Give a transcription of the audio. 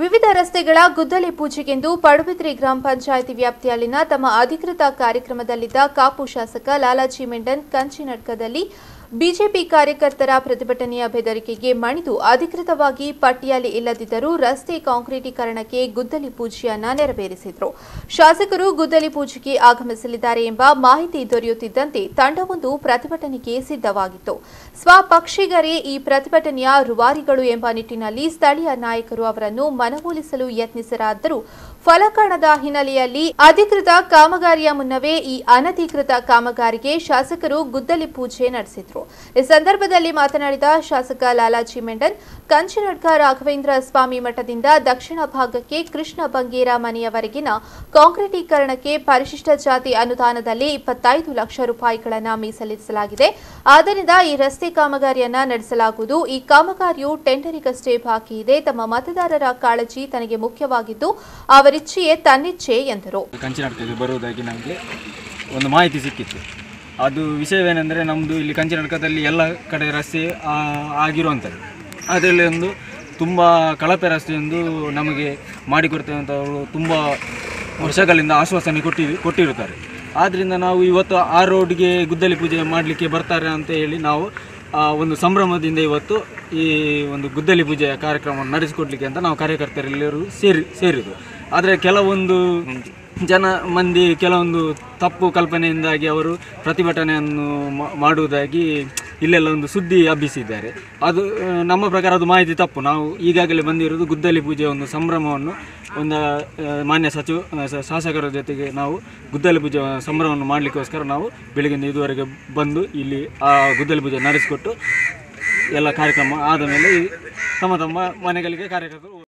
ವಿವಿಧ ರಸ್ತೆಗಳ ಗುದ್ದಲಿ ಪೂಜೆಗೆಂದು ಪಡುಬಿದ್ರಿ ಗ್ರಾಮ ಪಂಚಾಯಿತಿ ವ್ಯಾಪ್ತಿಯಲ್ಲಿನ ತಮ್ಮ ಅಧಿಕೃತ ಕಾರ್ಯಕ್ರಮದಲ್ಲಿದ್ದ ಕಾಪು ಶಾಸಕ ಲಾಲಾಜಿ ಮೆಂಡನ್ ಕಂಚಿನಡ್ಕದಲ್ಲಿ ಬಿಜೆಪಿ ಕಾರ್ಯಕರ್ತರ ಪ್ರತಿಭಟನೆಯ ಬೆದರಿಕೆಗೆ ಮಣಿದು ಅಧಿಕೃತವಾಗಿ ಪಟ್ಟಿಯಲ್ಲಿ ಇಲ್ಲದಿದ್ದರೂ ರಸ್ತೆ ಕಾಂಕ್ರೀಟೀಕರಣಕ್ಕೆ ಗುದ್ದಲಿ ಪೂಜೆಯನ್ನ ನೆರವೇರಿಸಿದರು ಶಾಸಕರು ಗುದ್ದಲಿ ಪೂಜೆಗೆ ಆಗಮಿಸಲಿದ್ದಾರೆ ಎಂಬ ಮಾಹಿತಿ ದೊರೆಯುತ್ತಿದ್ದಂತೆ ತಂಡವೊಂದು ಪ್ರತಿಭಟನೆಗೆ ಸಿದ್ಧವಾಗಿತ್ತು ಸ್ವಪಕ್ಷಿಗರೇ ಈ ಪ್ರತಿಭಟನೆಯ ರೂವಾರಿಗಳು ಎಂಬ ನಿಟ್ಟಿನಲ್ಲಿ ಸ್ಥಳೀಯ ನಾಯಕರು ಅವರನ್ನು ಮನವೊಲಿಸಲು ಯತ್ನಿಸಿರಾದರೂ ಫಲ ಕಾಣದ ಹಿನ್ನೆಲೆಯಲ್ಲಿ ಅಧಿಕೃತ ಕಾಮಗಾರಿಯ ಮುನ್ನವೇ ಈ ಅನಧಿಕೃತ ಕಾಮಗಾರಿಗೆ ಶಾಸಕರು ಗುದ್ದಲಿ ಪೂಜೆ ನಡೆಸಿದ್ರು ಈ ಸಂದರ್ಭದಲ್ಲಿ ಮಾತನಾಡಿದ ಶಾಸಕ ಲಾಲಾಜಿ ಮೆಂಡನ್ ಕಂಚಿನಡ್ಕ ರಾಘವೇಂದ್ರ ಸ್ವಾಮಿ ಮಠದಿಂದ ದಕ್ಷಿಣ ಭಾಗಕ್ಕೆ ಕೃಷ್ಣ ಬಂಗೇರ ಮನೆಯವರೆಗಿನ ಕಾಂಕ್ರೀಟೀಕರಣಕ್ಕೆ ಪರಿಶಿಷ್ಟ ಜಾತಿ ಅನುದಾನದಲ್ಲಿ ಇಪ್ಪತ್ತೈದು ಲಕ್ಷ ರೂಪಾಯಿಗಳನ್ನು ಮೀಸಲಿರಿಸಲಾಗಿದೆ ಆದ್ದರಿಂದ ಈ ರಸ್ತೆ ಕಾಮಗಾರಿಯನ್ನ ನಡೆಸಲಾಗುವುದು ಈ ಕಾಮಗಾರಿಯು ಟೆಂಡರಿಗಷ್ಟೇ ಬಾಕಿ ಇದೆ ತಮ್ಮ ಮತದಾರರ ಕಾಳಜಿ ತನಗೆ ಮುಖ್ಯವಾಗಿದ್ದು ಅವರಿಚ್ಛೆಯೇ ತನ್ನಿಚ್ಛೆ ಎಂದರು ಕಂಚಿನಾಟಕಕ್ಕೆ ಬರುವುದಾಗಿ ನಮಗೆ ಒಂದು ಮಾಹಿತಿ ಸಿಕ್ಕಿತ್ತು ಅದು ವಿಷಯವೇನೆಂದರೆ ನಮ್ಮದು ಇಲ್ಲಿ ಕಂಚಿನಾಟಕದಲ್ಲಿ ಎಲ್ಲ ಕಡೆ ರಸ್ತೆ ಆ, ಆಗಿರುವಂಥದ್ದು ಅದರಲ್ಲಿ ಒಂದು ತುಂಬ ಕಳಪೆ ರಸ್ತೆ ಎಂದು ನಮಗೆ ಮಾಡಿಕೊಡ್ತೇವೆ ಅಂತ ಅವರು ತುಂಬ ವರ್ಷಗಳಿಂದ ಆಶ್ವಾಸನೆ ಕೊಟ್ಟಿ ಕೊಟ್ಟಿರುತ್ತಾರೆ ಆದ್ದರಿಂದ ನಾವು ಇವತ್ತು ಆ ರೋಡ್ಗೆ ಗುದ್ದಲಿ ಪೂಜೆ ಮಾಡಲಿಕ್ಕೆ ಬರ್ತಾರೆ ಅಂತ ಹೇಳಿ ನಾವು ಆ, ಒಂದು ಸಂಭ್ರಮದಿಂದ ಇವತ್ತು ಈ ಒಂದು ಗುದ್ದಲಿ ಪೂಜೆಯ ಕಾರ್ಯಕ್ರಮವನ್ನು ನಡೆಸಿಕೊಡ್ಲಿಕ್ಕೆ ಅಂತ ನಾವು ಕಾರ್ಯಕರ್ತರೆಲ್ಲರೂ ಸೇರಿ ಸೇರಿದ್ದು ಆದರೆ ಕೆಲವೊಂದು ಜನ ಮಂದಿ ಕೆಲವೊಂದು ತಪ್ಪು ಕಲ್ಪನೆಯಿಂದಾಗಿ ಅವರು ಪ್ರತಿಭಟನೆಯನ್ನು ಮಾ- ಮಾಡುವುದಾಗಿ ಇಲ್ಲೆಲ್ಲ ಒಂದು ಸುದ್ದಿ ಹಬ್ಬಿಸಿದ್ದಾರೆ ಅದು ಆ, ನಮ್ಮ ಪ್ರಕಾರ ಅದು ಮಾಹಿತಿ ತಪ್ಪು ನಾವು ಈಗಾಗಲೇ ಬಂದಿರೋದು ಗುದ್ದಲಿ ಪೂಜೆಯ ಒಂದು ಸಂಭ್ರಮವನ್ನು ಒಂದು ಆ, ಮಾನ್ಯ ಸಚಿವ ಆ, ಸ- ಶಾಸಕರ ಜೊತೆಗೆ ನಾವು ಗುದ್ದಲಿ ಪೂಜೆ ಸಂಭ್ರಮವನ್ನು ಮಾಡಲಿಕ್ಕೋಸ್ಕರ ನಾವು ಬೆಳಗಿನ ಇದುವರೆಗೆ ಬಂದು ಇಲ್ಲಿ ಆ ಗುದ್ದಲಿ ಪೂಜೆ ನಡೆಸಿಕೊಟ್ಟು ಎಲ್ಲ ಕಾರ್ಯಕ್ರಮ ಆದ ಮೇಲೆ ತಮ್ಮ ತಮ್ಮ ಮನೆಗಳಿಗೆ ಕಾರ್ಯಕರ್ತರು